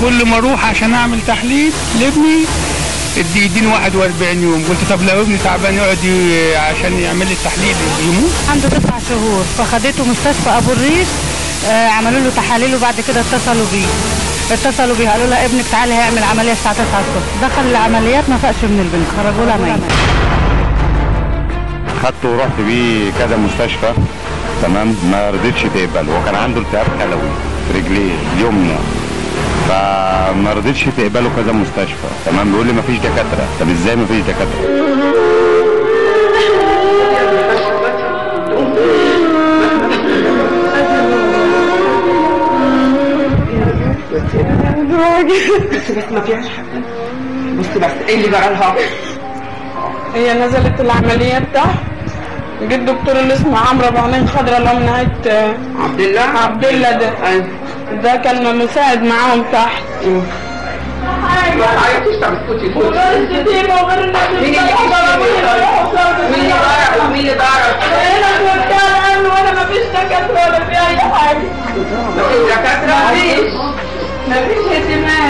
كل ما اروح عشان اعمل تحليل لابني ادي يديني 41 يوم قلت طب لو ابني تعبان يقعد ي- عشان يعمل لي التحليل يموت عنده تسع شهور فخدته مستشفى ابو الريش آه، عملوا له تحاليل وبعد كده اتصلوا بيه اتصلوا بيه قالوا لها ابنك تعالى هيعمل عمليه الساعه 9 الصبح دخل العمليات ما فاقش من البنت خرجوا لها ميت خدته ورحت بيه كذا مستشفى تمام ما رضيتش تقبل وكان عنده التهاب خلوي في رجليه اليمنى فما رضيتش تقبله كذا مستشفى تمام بيقول لي ما فيش دكاتره طب ازاي ما فيش دكاتره بس بس ما فيهاش حاجه بصي بس ايه اللي جرى لها؟ هي نزلت العملية تحت جه الدكتور اللي اسمه عمرو ابو عينين خضرا اللي هو من نهاية عبد الله عبد الله ده ايوه ده كان مساعد معاهم تحت ما تعيطيش طب اسكتي اسكتي